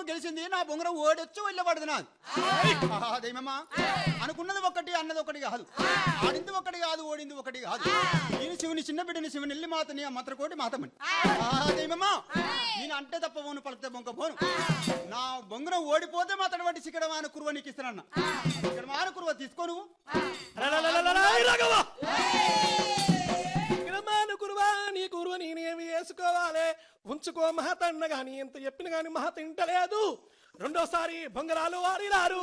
గెలిచింది నా బొంగరం ఓడొచ్చు వెళ్ళబడదు నాది అదేమమ్మా అనుకున్నది ఒకటి అన్నది ఒకటి కాదు ఆడింది ఒకటి కాదు ఓడింది ఒకటి కాదు నేను శివుని చిన్న బిడ్డని శివుని వెళ్ళి మాతని ఆ మంత్రకోటి మాతమని అదేమమ్మా నేను అంటే తప్ప పోను పలికితే బొంక పోను నా బొంగరం ఓడిపోతే మాతడి వాటి శిఖర మాన కురువ నీకు ఇస్తానన్న ఇక్కడ మాన కురువ తీసుకో నువ్వు రాఘవ విగ్రమాను కురువా నీ కురువ నేనేమి వేసుకోవాలి ఉంచుకో మహతన్న గాని ఎంత చెప్పిన గాని మహ తింటలేదు రెండోసారి బొంగరాలు వారిరారు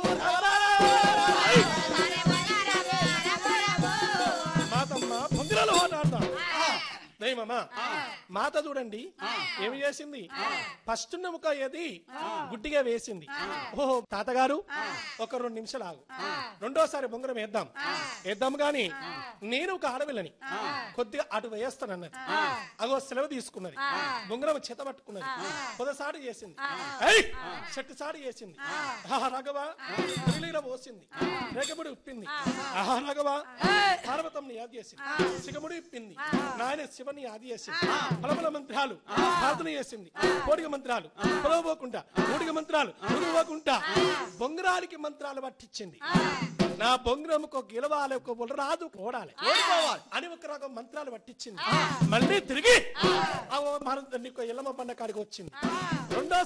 మాతమ్మ బొంగరాలు ఓటాడతాం దైవమా మాత చూడండి ఏమి చేసింది ఫస్ట్ నముక ఏది గుడ్డిగా వేసింది ఓహో తాతగారు ఒక రెండు నిమిషాలు ఆగు రెండోసారి బొంగరం వేద్దాం వేద్దాం గాని నేను ఒక ఆడపిల్లని కొద్దిగా అటు వేస్తానన్నది అగో సెలవు తీసుకున్నది బొంగరం చేత పట్టుకున్నది పొదసారి చేసింది ఏయ్! చెట్టు సారి చేసింది ఆహా రాఘవ నీళ్ళ పోసింది రేఖముడి ఉప్పింది ఆహా రాఘవ పార్వతంని యాది చేసింది శిఖముడి ఇప్పింది నాయన శివని యాది చేసింది బలబల మంత్రాలు ప్రార్థన చేసింది కోడిగ మంత్రాలు పొలవబోకుండా మూడిగ మంత్రాలు మునుగోకుండా బొంగరానికి మంత్రాలు పట్టించింది నా బొంగరముకు గెలవాలి ఒక రాదు ఓడాలి ఓడిపోవాలి అని ఒక రకం మంత్రాలు పట్టించింది మళ్ళీ తిరిగి ఆ ఓ మన నీకు ఎల్లమ్మ పండ కాడికి వచ్చింది రెండో